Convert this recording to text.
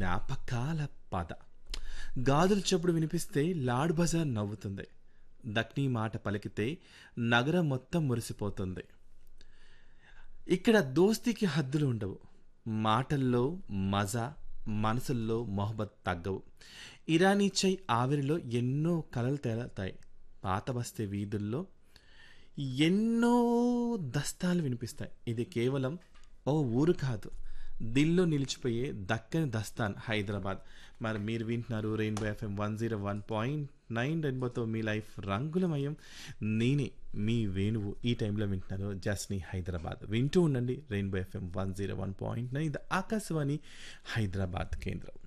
జ్ఞాపకాల పద గాజుల చప్పుడు వినిపిస్తే లాడ్ బజార్ నవ్వుతుంది దక్ని మాట పలికితే నగరం మొత్తం మురిసిపోతుంది ఇక్కడ దోస్తీకి హద్దులు ఉండవు మాటల్లో మజా మనసుల్లో మొహబత్ తగ్గవు ఇరానీ చై ఆవిరిలో ఎన్నో కలలు తేలతాయి పాత బస్తీ వీధుల్లో ఎన్నో దస్తాలు వినిపిస్తాయి ఇది కేవలం ఓ ఊరు కాదు దిల్లో నిలిచిపోయే దక్కని దస్తాన్ హైదరాబాద్ మరి మీరు వింటున్నారు Rainbow FM one zero one point nine రెయిన్బోతో మీ లైఫ్ రంగులమయం నేనే మీ వేణువు ఈ టైంలో వింటున్నారు జస్ని హైదరాబాద్ వింటూ ఉండండి Rainbow FM one zero one point nine ఇది ఆకాశవాణి హైదరాబాద్ కేంద్రం